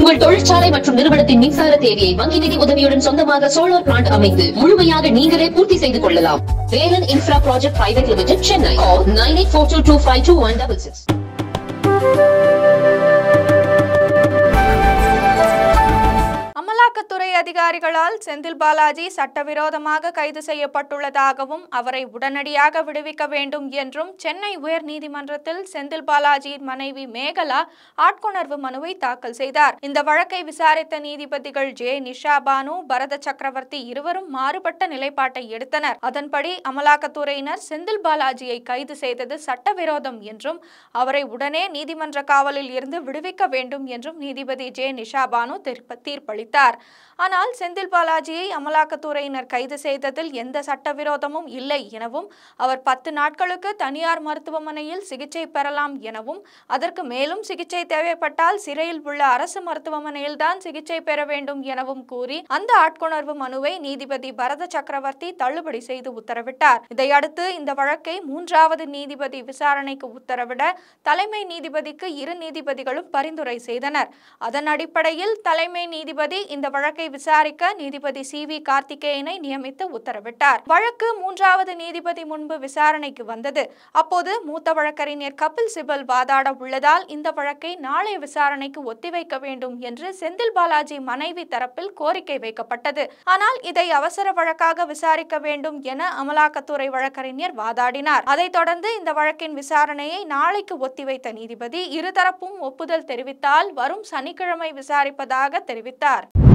உங்கள் தொழிற்சாலை மற்றும் நிறுவனத்தின் மின்சார தேவையை வங்கி நிதி உதவியுடன் சொந்தமாக சோலார் பிளான்ட் அமைத்து முழுமையாக நீங்களே பூர்த்தி செய்து கொள்ளலாம் Velan infra project private limited Chennai nine eight four two two five two one double six அமலாக்கத்துறை அதிகாரிகளால் செந்தில் பாலாஜி சட்டவிரோதமாக கைது செய்யப்பட்டுள்ளதாகவும் அவரை உடனடியாக விடுவிக்க வேண்டும் என்றும் சென்னை உயர்நீதிமன்றத்தில் செந்தில் பாலாஜியின் மனைவி மேகலா ஆட்கொணர்வு மனுவை தாக்கல் செய்தார் இந்த வழக்கை விசாரித்த நீதிபதிகள் ஜே நிஷா பானு பரத சக்கரவர்த்தி இருவரும் மாறுபட்ட நிலைப்பாட்டை எடுத்தனர் அதன்படி அமலாக்கத்துறையினர் செந்தில் பாலாஜியை கைது செய்தது சட்டவிரோதம் என்றும் அவரை உடனே நீதிமன்ற காவலில் இருந்து விடுவிக்க வேண்டும் என்றும் நீதிபதி ஜே நிஷா பானு தீர்ப்ப- தீர்ப்பளித்தார் ஆனால் செந்தில் பாலாஜியை அமலாக்கத்துறையினர் கைது செய்ததில் எந்த சட்டவிரோதமும் இல்லை எனவும் அவர் பத்து நாட்களுக்கு தனியார் மருத்துவமனையில் சிகிச்சை பெறலாம் எனவும் அதற்கு மேலும் சிகிச்சை தேவைப்பட்டால் சிறையில் உள்ள அரசு மருத்துவமனையில் தான் சிகிச்சை பெற வேண்டும் எனவும் கூறி அந்த ஆட்கொணர்வு மனுவை நீதிபதி பரத சக்கரவர்த்தி தள்ளுபடி செய்து உத்தரவிட்டார் இதையடுத்து இந்த வழக்கை மூன்றாவது நீதிபதி விசாரணைக்கு உத்தரவிட தலைமை நீதிபதிக்கு இரு நீதிபதிகளும் பரிந்துரை செய்தனர் அதன் அடிப்படையில் தலைமை நீதிபதி இந்த வழக்கை விசாரிக்க நீதிபதி சி வி கார்த்திகேயனை நியமித்து உத்தரவிட்டார் வழக்கு மூன்றாவது நீதிபதி முன்பு விசாரணைக்கு வந்தது அப்போது மூத்த வழக்கறிஞர் கபில் சிபல் வாதாட உள்ளதால் இந்த வழக்கை நாளை விசாரணைக்கு ஒத்திவைக்க வேண்டும் என்று செந்தில் பாலாஜி மனைவி தரப்பில் கோரிக்கை வைக்கப்பட்டது ஆனால் இதை அவசர வழக்காக விசாரிக்க வேண்டும் என அமலாக்கத்துறை வழக்கறிஞர் வாதாடினார் அதைத் தொடர்ந்து இந்த வழக்கின் விசாரணையை நாளைக்கு ஒத்திவைத்த நீதிபதி இருதரப்பும் ஒப்புதல் தெரிவித்தால் வரும் சனிக்கிழமை விசாரிப்பதாக தெரிவித்தார்